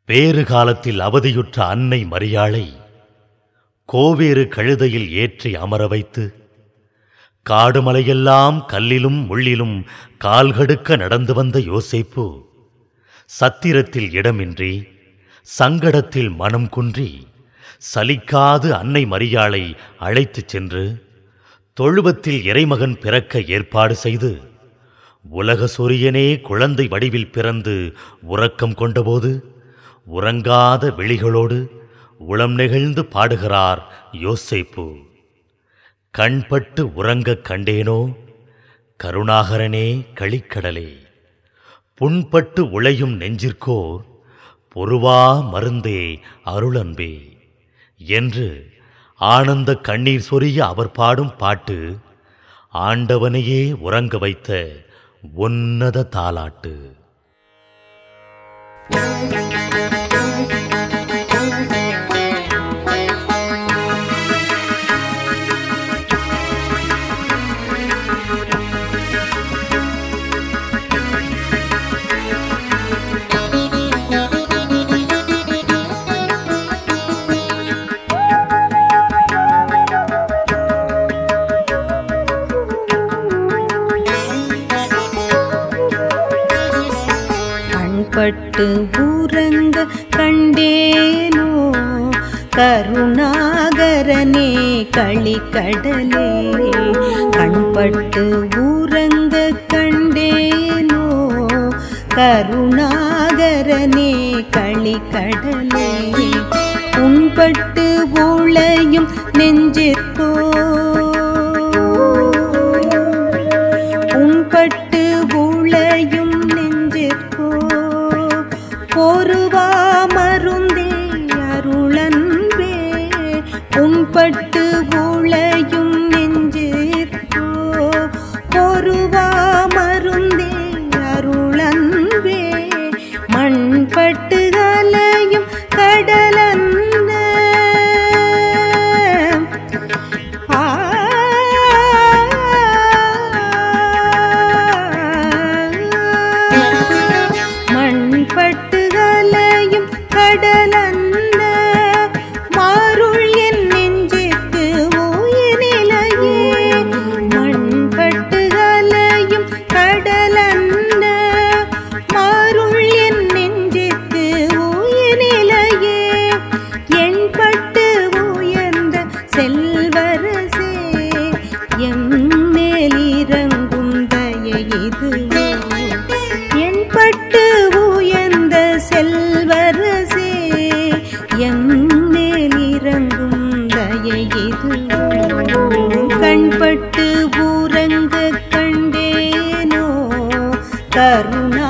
வேறு காலத்தில் அவதியுற்ற அன்னை மரியாளை கோவேறு கழுதையில் ஏற்றி அமர வைத்து காடுமலையெல்லாம் கல்லிலும் முள்ளிலும் கால்கடுக்க நடந்து வந்த யோசேப்பு சத்திரத்தில் இடமின்றி சங்கடத்தில் மனம் குன்றி சலிக்காது அன்னை மரியாளை அழைத்துச் சென்று தொழுவத்தில் இறைமகன் பிறக்க ஏற்பாடு செய்து உலக சூரியனே குழந்தை வடிவில் பிறந்து உறக்கம் கொண்டபோது உறங்காத விழிகளோடு உளம் நெகிழ்ந்து பாடுகிறார் யோசேப்பு கண்பட்டு உறங்கக் கண்டேனோ கருணாகரனே களிக்கடலே புண்பட்டு உழையும் நெஞ்சிற்கோர் பொறுவா மருந்தே அருளன்பே என்று ஆனந்த கண்ணீர் சொரிய அவர் பாடும் பாட்டு ஆண்டவனையே உறங்க வைத்த உன்னத தாலாட்டு கண்பட்டு ஊரங்க கண்டேனோ கருணாகரனே களிக்கடலே கண்பட்டு ஊரங்க கண்டேனோ கருணாகரனே களிக்கடலே உண்பட்டு ஊழையும் நெஞ்சிற்கோ உண்பட்டு ஊழையும் நெஞ்சிற்கோ பொறுவா மருந்தே அருளன்பே உண்பட்டு ஊழையும் நெஞ்சிற்கோ பொறுவா மருந்தே அருளன்பே மண்பட்டு அலையும் கடலன்ன ஆ மண்பட்டு அலையும் கடலன்ன மாருள் என் நெஞ்சிற்கு உயிரிலையே மண்பட்டு அலையும் கடலன்ன மாருள் என் நெஞ்சிற்கு உயிரிலையே என்பட்டு உயர்ந்த செல்வரசே எம் மேலிறங்கும் தயை இதுவோ என்பட்டு உயர்ந்த செல்வரசே எம் மேலிறங்கும் தயை இதுவோ கண்பட்டு ஊரங்க கண்டேனோ கருணா